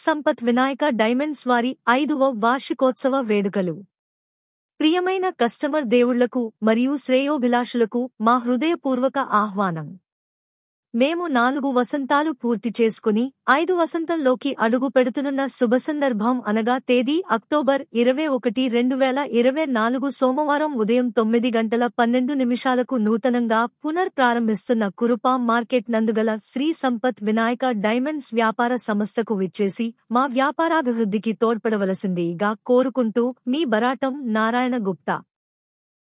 Sampath Vinayaka diamonds వారి ఐదవ వార్షికోత్సవ వేడుకలు ప్రియమైన కస్టమర్ దేవుళ్లకు మరియు శ్రేయోభిలాషులకు మా హృదయపూర్వక ఆహ్వానం మేము నాలుగు వసంతాలు పూర్తి చేసుకుని ఐదు వసంతంలోకి అడుగు పెడుతున్న శుభ సందర్భం అనగా తేదీ అక్టోబర్ ఇరవై ఒకటి రెండు వేల ఇరవై నాలుగు సోమవారం ఉదయం తొమ్మిది గంటల పన్నెండు నిమిషాలకు నూతనంగా పునర్ ప్రారంభిస్తున్న కురుపాం మార్కెట్ నందుగల శ్రీ సంపత్ వినాయక డైమండ్స్ వ్యాపార సంస్థకు విచ్చేసి మా వ్యాపారాభివృద్ధికి తోడ్పడవలసిందిగా కోరుకుంటూ మీ బరాటం నారాయణ గుప్తా